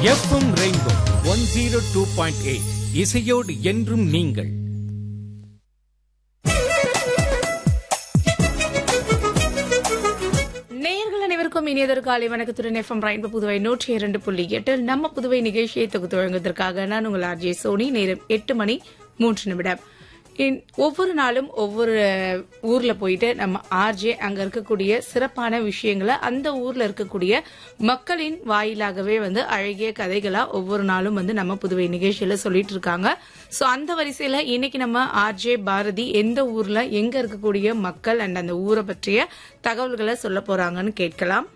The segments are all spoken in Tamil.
FM rainbow one zero two point eight இசையோடு என்றும் நீங்கள் நேயர்கள் அனைவருக்கும் இனியதொரு காலை வணக்கத்துடன் எஃப்எம் ரெயின்போ புதுவை நூற்றி இரண்டு புள்ளி எட்டில் நம்ம புதுவை நிகழ்ச்சியை தொகுத்து வழங்குவதற்காக நான் உங்கள் ஆர்ஜே சோனி நேரம் எட்டு மணி மூன்று நிமிடம் இன்- ஒவ்வொரு நாளும் ஒவ்வொரு ஊர்ல போயிட்டு நம்ம ஆர்ஜே அங்க இருக்கக்கூடிய சிறப்பான விஷயங்களை அந்த ஊர்ல இருக்கக்கூடிய மக்களின் வாயிலாகவே வந்து அழகிய கதைகளா ஒவ்வொரு நாளும் வந்து நம்ம புதுவை நிகழ்ச்சியில சொல்லிட்டு இருக்காங்க சோ அந்த வரிசையில இன்னைக்கு நம்ம ஆர்ஜே பாரதி எந்த ஊர்ல எங்க இருக்கக்கூடிய மக்கள் அண்ட் அந்த ஊரை பற்றிய தகவல்களை சொல்ல போறாங்கன்னு கேட்கலாம்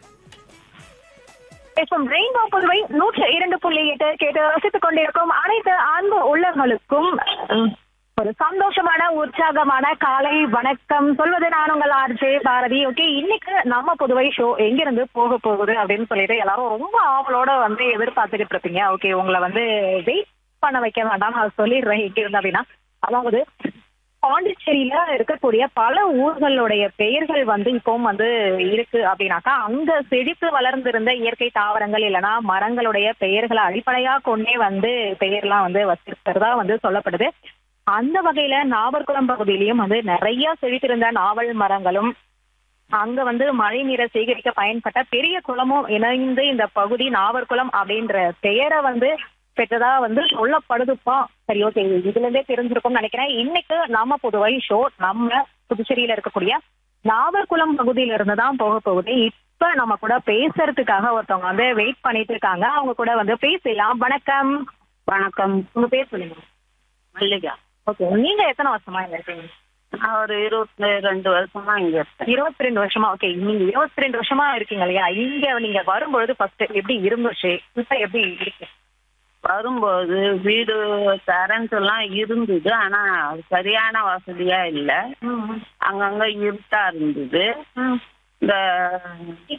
எஃப்எம் ரெயின்போ புதுவை நூற்று இரண்டு புள்ளி எட்டு கேட்டு ரசித்துக் கொண்டிருக்கும் அனைத்து அன்பு உள்ளங்களுக்கும் உம், ஒரு சந்தோஷமான உற்சாகமான காலை வணக்கம் சொல்வது நான் உங்கள் ஆர்ஜே பாரதி ஓகே இன்னைக்கு நம்ம புதுவை ஷோ எங்கிருந்து போக போகுது அப்படின்னு சொல்லிட்டு எல்லாரும் ரொம்ப ஆவலோட வந்து எதிர்பார்த்துக்கிட்டு இருப்பீங்க ஓகே உங்களை வந்து வெயிட் பண்ண வைக்க வேண்டாம் நான் சொல்லிடுறேன் எங்க இருந்து அப்படின்னா அதாவது பாண்டிச்சேரியில இருக்கக்கூடிய பல ஊர்களுடைய பெயர்கள் வந்து இப்பவும் வந்து இருக்கு அப்படின்னாக்கா அங்க செழித்து வளர்ந்திருந்த இயற்கை தாவரங்கள் இல்லைன்னா மரங்களுடைய பெயர்களை அடிப்படையா கொண்டே வந்து பெயர்லாம் வந்து வச்சிருக்கிறதா வந்து சொல்லப்படுது அந்த வகையில நாவர்குளம் பகுதியிலயும் வந்து நிறைய செழித்திருந்த நாவல் மரங்களும் அங்க வந்து மழை நீரை சேகரிக்க பயன்பட்ட பெரிய குளமும் இணைந்து இந்த பகுதி நாவர்குளம் அப்படின்ற பெயரை வந்து பெற்றதா வந்து சொல்லப்படுதுப்பா சரி ஓகே இதுல இருந்தே தெரிஞ்சிருக்கும்னு நினைக்கிறேன் இன்னைக்கு நம்ம புதுவை ஷோ நம்ம புதுச்சேரியில இருக்கக்கூடிய நாவர்குளம் பகுதியில இருந்து தான் போக போகுது இப்ப நம்ம கூட பேசுறதுக்காக ஒருத்தவங்க வந்து வெயிட் பண்ணிட்டு இருக்காங்க அவங்க கூட வந்து பேசலாம் வணக்கம் வணக்கம் உங்க பேர் சொல்லுங்க மல்லிகா ஓகே நீங்க எத்தனை வருஷமா இங்க இருக்கீங்க நான் ஒரு இருபத்தி ரெண்டு வருஷமா இங்க இருக்கேன் இருபத்தி ரெண்டு வருஷமா ஓகே நீங்க இருபத்தி ரெண்டு வருஷமா இருக்கீங்க இல்லையா இங்க நீங்க வரும்பொழுது ஃபர்ஸ்ட் எப்படி இருந்துச்சு இப்ப எப்படி இருக்கு வரும்போது வீடு கரண்ட் எல்லாம் இருந்தது ஆனா அது சரியான வசதியா இல்ல அங்கங்க இருட்டா இருந்தது இந்த